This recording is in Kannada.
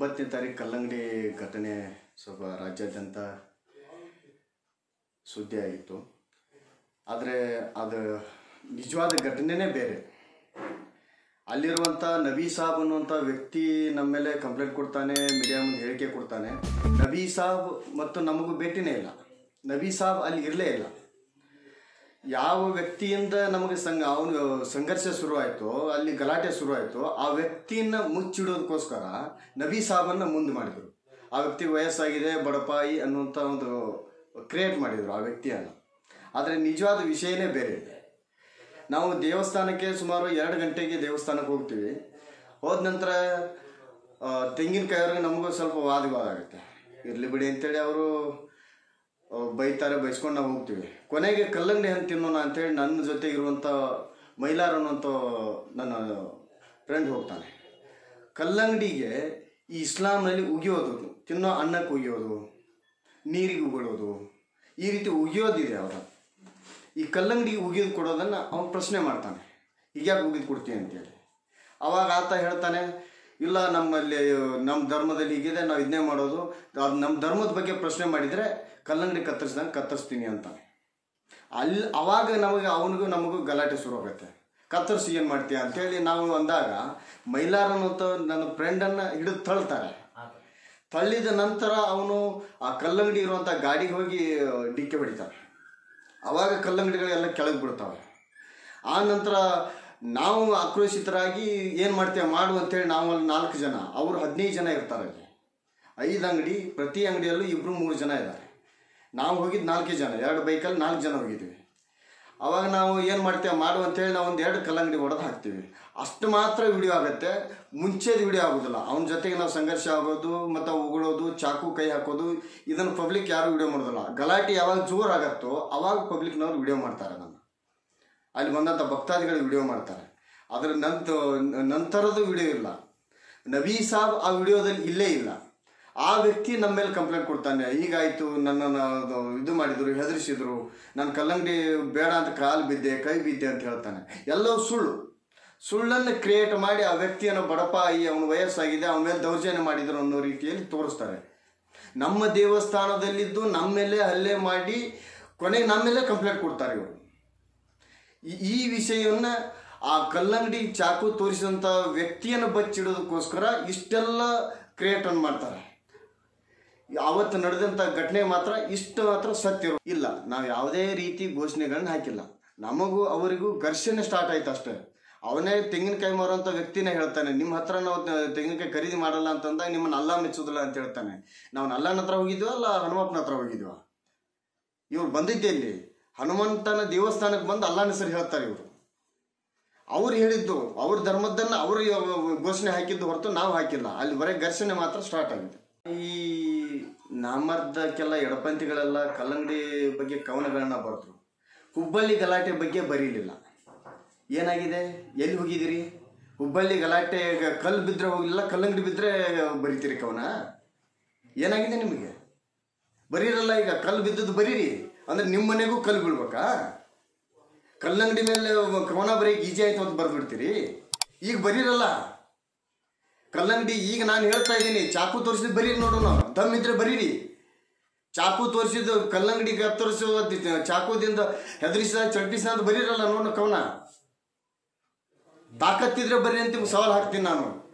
ಒಂಬತ್ತನೇ ತಾರೀಕು ಕಲ್ಲಂಗಡಿ ಘಟನೆ ಸ್ವಲ್ಪ ರಾಜ್ಯಾದ್ಯಂತ ಸುದ್ದಿ ಆಗಿತ್ತು ಆದರೆ ಅದು ನಿಜವಾದ ಘಟನೆನೇ ಬೇರೆ ಅಲ್ಲಿರುವಂಥ ನಬಿ ಸಾಬ್ ಅನ್ನುವಂಥ ವ್ಯಕ್ತಿ ನಮ್ಮ ಮೇಲೆ ಕಂಪ್ಲೇಂಟ್ ಕೊಡ್ತಾನೆ ಮೀಡಿಯಾ ಮುಂದೆ ಹೇಳಿಕೆ ಕೊಡ್ತಾನೆ ನಬಿ ಸಾಬ್ ಮತ್ತು ನಮಗೂ ಭೇಟಿನೇ ಇಲ್ಲ ನಬಿ ಸಾಬ್ ಅಲ್ಲಿ ಇರಲೇ ಇಲ್ಲ ಯಾವ ವ್ಯಕ್ತಿಯಿಂದ ನಮಗೆ ಸಂಘ ಅವನು ಸಂಘರ್ಷ ಶುರುವಾಯಿತು ಅಲ್ಲಿ ಗಲಾಟೆ ಶುರುವಾಯಿತು ಆ ವ್ಯಕ್ತಿಯನ್ನ ಮುಚ್ಚಿಡೋದಕ್ಕೋಸ್ಕರ ನಬಿ ಸಾಬನ್ನ ಮುಂದೆ ಮಾಡಿದರು ಆ ವ್ಯಕ್ತಿಗೆ ವಯಸ್ಸಾಗಿದೆ ಬಡಪಾಯಿ ಅನ್ನುವಂಥ ಒಂದು ಕ್ರಿಯೇಟ್ ಮಾಡಿದರು ಆ ವ್ಯಕ್ತಿಯನ್ನು ಆದರೆ ನಿಜವಾದ ವಿಷಯನೇ ಬೇರೆ ಇದೆ ನಾವು ದೇವಸ್ಥಾನಕ್ಕೆ ಸುಮಾರು ಎರಡು ಗಂಟೆಗೆ ದೇವಸ್ಥಾನಕ್ಕೆ ಹೋಗ್ತೀವಿ ಹೋದ ನಂತರ ಆ, ತೆಂಗಿನಕಾಯಿಯವ್ರಿಗೆ ನಮಗೂ ಸ್ವಲ್ಪ ವಾದ ವಿವಾದ ಆಗುತ್ತೆ ಇರಲಿ ಬಿಡಿ ಅಂತೇಳಿ ಅವರು ಬೈತಾರೆ ಬೈಸ್ಕೊಂಡು ನಾವು ಹೋಗ್ತೀವಿ ಕೊನೆಗೆ ಕಲ್ಲಂಗಡಿ ಹಣ್ಣು ತಿನ್ನೋಣ ಅಂತೇಳಿ ನನ್ನ ಜೊತೆ ಇರುವಂಥ ಮೈಲಾರ್ ಅನ್ನುವಂಥ ನನ್ನ ಫ್ರೆಂಡ್ ಹೋಗ್ತಾನೆ ಕಲ್ಲಂಗಡಿಗೆ ಈ ಇಸ್ಲಾಂನಲ್ಲಿ ಉಗಿಯೋದು ತಿನ್ನೋ ಅನ್ನಕ್ಕೆ ಉಗಿಯೋದು ನೀರಿಗೆ ಉಗುಳೋದು ಈ ರೀತಿ ಉಗಿಯೋದಿದೆ ಅವರ ಈ ಕಲ್ಲಂಗಡಿಗೆ ಉಗಿದು ಕೊಡೋದನ್ನು ಅವನು ಪ್ರಶ್ನೆ ಮಾಡ್ತಾನೆ ಹೀಗ್ಯಾಕೆ ಉಗಿದು ಕೊಡ್ತೀನಿ ಅಂತೇಳಿ ಅವಾಗ ಆತ ಹೇಳ್ತಾನೆ ಇಲ್ಲ ನಮ್ಮಲ್ಲಿ ನಮ್ಮ ಧರ್ಮದಲ್ಲಿ ಹೀಗಿದೆ ನಾವು ಇದನ್ನೇ ಮಾಡೋದು ಅದು ನಮ್ಮ ಧರ್ಮದ ಬಗ್ಗೆ ಪ್ರಶ್ನೆ ಮಾಡಿದರೆ ಕಲ್ಲಂಗಡಿ ಕತ್ತರಿಸ್ದಂಗೆ ಕತ್ತರಿಸ್ತೀನಿ ಅಂತಾನೆ ಅಲ್ಲಿ ಅವಾಗ ನಮಗೆ ಅವನಿಗೂ ನಮಗೂ ಗಲಾಟೆ ಶುರು ಆಗುತ್ತೆ ಕತ್ತರಿಸಿ ಏನು ಮಾಡ್ತೀಯ ಅಂತೇಳಿ ನಾವು ಅಂದಾಗ ಮೈಲಾರ್ ಅನ್ನೋಂಥ ನನ್ನ ಫ್ರೆಂಡನ್ನು ಹಿಡಿದು ತಳ್ತಾರೆ ತಳ್ಳಿದ ನಂತರ ಅವನು ಆ ಕಲ್ಲಂಗಡಿ ಇರುವಂಥ ಗಾಡಿಗೆ ಹೋಗಿ ಡಿಕ್ಕೆ ಹೊಡಿತಾನೆ ಅವಾಗ ಕಲ್ಲಂಗಡಿಗಳೆಲ್ಲ ಕೆಳಗೆ ಬಿಡ್ತಾವೆ ಆ ನಂತರ ನಾವು ಆಕ್ರೋಶಿತರಾಗಿ ಏನು ಮಾಡ್ತೇವೆ ಮಾಡು ಅಂತೇಳಿ ನಾವು ಅಲ್ಲಿ ನಾಲ್ಕು ಜನ ಅವರು ಹದಿನೈದು ಜನ ಇರ್ತಾರೆ ಅಲ್ಲಿ ಐದು ಅಂಗಡಿ ಪ್ರತಿ ಅಂಗಡಿಯಲ್ಲೂ ಇಬ್ಬರು ಮೂರು ಜನ ಇದ್ದಾರೆ ನಾವು ಹೋಗಿದ್ದು ನಾಲ್ಕೇ ಜನ ಎರಡು ಬೈಕಲ್ಲಿ ನಾಲ್ಕು ಜನ ಹೋಗಿದ್ದೀವಿ ಅವಾಗ ನಾವು ಏನು ಮಾಡ್ತೇವೆ ಮಾಡು ಅಂತೇಳಿ ನಾವು ಒಂದು ಎರಡು ಕಲ್ಲಂಗಡಿ ಹೊಡೆದು ಹಾಕ್ತೀವಿ ಅಷ್ಟು ಮಾತ್ರ ವಿಡಿಯೋ ಆಗುತ್ತೆ ಮುಂಚೆದ ವಿಡಿಯೋ ಆಗೋದಿಲ್ಲ ಅವನ ಜೊತೆಗೆ ನಾವು ಸಂಘರ್ಷ ಆಗೋದು ಮತ್ತು ಉಗುಳೋದು ಚಾಕು ಕೈ ಹಾಕೋದು ಇದನ್ನು ಪಬ್ಲಿಕ್ ಯಾರು ವಿಡಿಯೋ ಮಾಡೋದಿಲ್ಲ ಗಲಾಟೆ ಯಾವಾಗ ಜೋರಾಗತ್ತೋ ಅವಾಗ ಪಬ್ಲಿಕ್ನವ್ರು ವಿಡಿಯೋ ಮಾಡ್ತಾರೆ ನನ್ನ ಅಲ್ಲಿ ಬಂದಂಥ ಭಕ್ತಾದಿಗಳು ವಿಡಿಯೋ ಮಾಡ್ತಾರೆ ಅದರ ನಂತ ನಂತರದ ವಿಡಿಯೋ ಇಲ್ಲ ನಬೀ ಸಾಬ್ ಆ ವಿಡಿಯೋದಲ್ಲಿ ಇಲ್ಲೇ ಇಲ್ಲ ಆ ವ್ಯಕ್ತಿ ನಮ್ಮ ಮೇಲೆ ಕಂಪ್ಲೇಂಟ್ ಕೊಡ್ತಾನೆ ಹೀಗಾಯಿತು ನನ್ನನ್ನು ಅದು ಇದು ಮಾಡಿದರು ಹೆದರಿಸಿದ್ರು ನಾನು ಕಲ್ಲಂಗಡಿ ಬೇಡ ಅಂತ ಕಾಲು ಬಿದ್ದೆ ಕೈ ಬಿದ್ದೆ ಅಂತ ಹೇಳ್ತಾನೆ ಎಲ್ಲವೂ ಸುಳ್ಳು ಸುಳ್ಳನ್ನು ಕ್ರಿಯೇಟ್ ಮಾಡಿ ಆ ವ್ಯಕ್ತಿಯನ್ನು ಬಡಪಾಯಿ ಅವನ ವಯಸ್ಸಾಗಿದೆ ಅವನ ಮೇಲೆ ದೌರ್ಜನ್ಯ ಮಾಡಿದ್ರು ಅನ್ನೋ ರೀತಿಯಲ್ಲಿ ತೋರಿಸ್ತಾರೆ ನಮ್ಮ ದೇವಸ್ಥಾನದಲ್ಲಿದ್ದು ನಮ್ಮ ಮೇಲೆ ಹಲ್ಲೆ ಮಾಡಿ ಕೊನೆಗೆ ನಮ್ಮ ಮೇಲೆ ಕಂಪ್ಲೇಂಟ್ ಕೊಡ್ತಾರೆ ಇವರು ಈ- ಈ ವಿಷಯವನ್ನ ಆ ಕಲ್ಲಂಗಡಿ ಚಾಕು ತೋರಿಸಿದಂಥ ವ್ಯಕ್ತಿಯನ್ನು ಬಚ್ಚಿಡೋದಕ್ಕೋಸ್ಕರ ಇಷ್ಟೆಲ್ಲ ಕ್ರಿಯೇಟ್ ಅನ್ನು ಮಾಡ್ತಾರೆ ಅವತ್ತು ನಡೆದಂಥ ಘಟನೆ ಮಾತ್ರ ಇಷ್ಟು ಮಾತ್ರ ಸತ್ಯ ಇರೋ- ಇಲ್ಲ ನಾವು ಯಾವುದೇ ರೀತಿ ಘೋಷಣೆಗಳನ್ನ ಹಾಕಿಲ್ಲ ನಮಗೂ ಅವರಿಗೂ ಘರ್ಷಣೆ ಸ್ಟಾರ್ಟ್ ಆಯ್ತು ಅಷ್ಟೇ ಅವನೇ ತೆಂಗಿನಕಾಯಿ ಮಾರುವಂಥ ವ್ಯಕ್ತಿನೇ ಹೇಳ್ತಾನೆ ನಿಮ್ಮ ಹತ್ರ ನಾವು ತ- ತೆಂಗಿನಕಾಯಿ ಖರೀದಿ ಮಾಡಲ್ಲ ಅಂತಂದಾಗ ನಿಮ್ಮನ್ನ ಅಲ್ಲ ಮೆಚ್ಚೋದಿಲ್ಲ ಅಂತ ಹೇಳ್ತಾನೆ ನಾವು ಅಲ್ಲನ ಹತ್ರ ಹೋಗಿದ್ವೋ ಅಲ್ಲ ಹನುಮಪ್ಪನ ಹತ್ರ ಹೋಗಿದ್ವಾ ಇವ್ರು ಬಂದಿದ್ದೆ ಇಲ್ಲಿ ಹನುಮಂತನ ದೇವಸ್ಥಾನಕ್ಕೆ ಬಂದು ಅಲ್ಲಾನ ಹೆಸರು ಹೇಳ್ತಾರೆ ಇವರು ಅವ್ರು ಹೇಳಿದ್ದು ಅವ್ರ ಧರ್ಮದನ್ನ ಅವರು ಘೋಷಣೆ ಹಾಕಿದ್ದು ಹೊರತು ನಾವು ಹಾಕಿಲ್ಲ ಅಲ್ಲಿ ಬರೀ ಘರ್ಷಣೆ ಮಾತ್ರ ಸ್ಟಾರ್ಟ್ ಆಗಿದೆ ಈ ನಾಮರ್ದಕ್ಕೆಲ್ಲ ಎಡಪಂಥಿಗಳೆಲ್ಲ ಕಲ್ಲಂಗಡಿ ಬಗ್ಗೆ ಕವನಗಳನ್ನ ಬರೆದ್ರು ಹುಬ್ಬಳ್ಳಿ ಗಲಾಟೆ ಬಗ್ಗೆ ಬರೀಲಿಲ್ಲ ಏನಾಗಿದೆ ಎಲ್ಲಿ ಹೋಗಿದ್ದೀರಿ ಹುಬ್ಬಳ್ಳಿ ಗಲಾಟೆ ಕಲ್ಲು ಬಿದ್ದರೆ ಹೋಗಲಿಲ್ಲ ಕಲ್ಲಂಗಡಿ ಬಿದ್ದರೆ ಬರಿತೀರಿ ಕವನ ಏನಾಗಿದೆ ನಿಮಗೆ ಬರೀರಲ್ಲ ಈಗ ಕಲ್ಲು ಬಿದ್ದದ್ದು ಬರೀರಿ ಅಂದ್ರೆ ನಿಮ್ಮ ಮನೆಗೂ ಕಲ್ಲು ಬೀಳ್ಬೇಕಾ ಕಲ್ಲಂಗಡಿ ಮೇಲೆ ಕವನ ಬರೀಕ್ ಈಜಿ ಆಯ್ತು ಅಂತ ಬರ್ದ್ಬಿಡ್ತೀರಿ ಈಗ ಬರೀರಲ್ಲ ಕಲ್ಲಂಗಡಿ ಈಗ ನಾನು ಹೇಳ್ತಾ ಇದ್ದೀನಿ ಚಾಕು ತೋರಿಸಿದ್ ಬರೀರಿ ನೋಡೋಣ ದಮ್ ಇದ್ರೆ ಬರೀರಿ ಚಾಕು ತೋರಿಸಿದ್ದು ಕಲ್ಲಂಗಡಿ ಕತ್ತರಿಸೋ ಚಾಕುದಿಂದ ಹೆದರಿಸಿದ ಚಡ್ಡಿಸಿದ ಅಂತ ಬರೀರಲ್ಲ ನೋಡೋಣ ಕವನ ತಾಕತ್ತಿದ್ರೆ ಬರ್ರಿ ಅಂತ ನಿಮ್ಗೆ ಸವಾಲ್ ಹಾಕ್ತೀನಿ ನಾನು